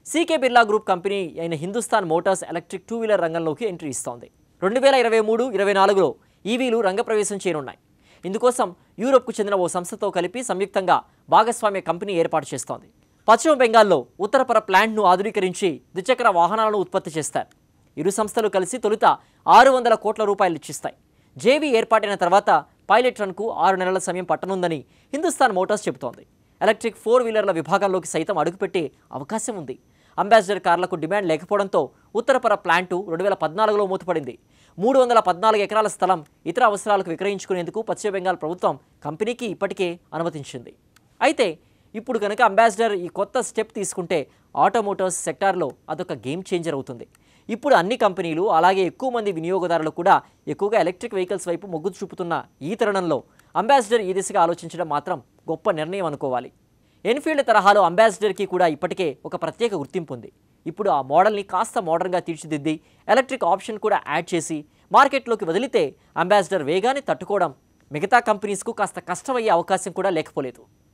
CK Birla group company అయిన Hindustan Motors electric two wheeler రంగంలోకి entry ఇస్తోంది రెండు వేల ఇరవై మూడు ఇరవై నాలుగులో ఈవీలు రంగప్రవేశం చేయనున్నాయి ఇందుకోసం యూరోప్కు చెందిన ఓ సంస్థతో కలిపి సంయుక్తంగా భాగస్వామ్య కంపెనీ ఏర్పాటు చేస్తోంది పశ్చిమ బెంగాల్లో ఉత్తరపర ప్లాంట్ను ఆధునీకరించి ద్విచక్ర వాహనాలను ఉత్పత్తి చేస్తారు ఇరు సంస్థలు కలిసి తొలుత ఆరు వందల కోట్ల రూపాయలు ఇచ్చిస్తాయి జేవీ ఏర్పాటైన తర్వాత పైలట్ రన్కు ఆరు నెలల సమయం పట్టనుందని హిందుస్థాన్ మోటార్స్ చెబుతోంది ఎలక్ట్రిక్ ఫోర్ వీలర్ల విభాగంలోకి సైతం అడుగుపెట్టే అవకాశం ఉంది అంబాసిడర్ కార్లకు డిమాండ్ లేకపోవడంతో ఉత్తరపర ప్లాంటు రెండు వేల పద్నాలుగులో మూతపడింది మూడు వందల పద్నాలుగు ఎకరాల స్థలం ఇతర అవసరాలకు విక్రయించుకునేందుకు పశ్చిమ బెంగాల్ ప్రభుత్వం కంపెనీకి ఇప్పటికే అనుమతించింది అయితే ఇప్పుడు కనుక అంబాసిడర్ ఈ కొత్త స్టెప్ తీసుకుంటే ఆటోమోటార్స్ సెక్టార్లో అదొక గేమ్ చేంజర్ అవుతుంది ఇప్పుడు అన్ని కంపెనీలు అలాగే ఎక్కువ మంది వినియోగదారులు కూడా ఎక్కువగా ఎలక్ట్రిక్ వెహికల్స్ వైపు మొగ్గు చూపుతున్న ఈ తరుణంలో అంబాసిడర్ ఈ దిశగా ఆలోచించడం మాత్రం గొప్ప నిర్ణయం అనుకోవాలి ఎన్ఫీల్డ్ తరహాలో అంబాసిడర్కి కూడా ఇప్పటికే ఒక ప్రత్యేక గుర్తింపు ఉంది ఇప్పుడు ఆ మోడల్ని కాస్త మోడర్న్గా తీర్చిదిద్ది ఎలక్ట్రిక్ ఆప్షన్ కూడా యాడ్ చేసి మార్కెట్లోకి వదిలితే అంబాసిడర్ వేగాన్ని తట్టుకోవడం మిగతా కంపెనీస్కు కాస్త కష్టమయ్యే అవకాశం కూడా లేకపోలేదు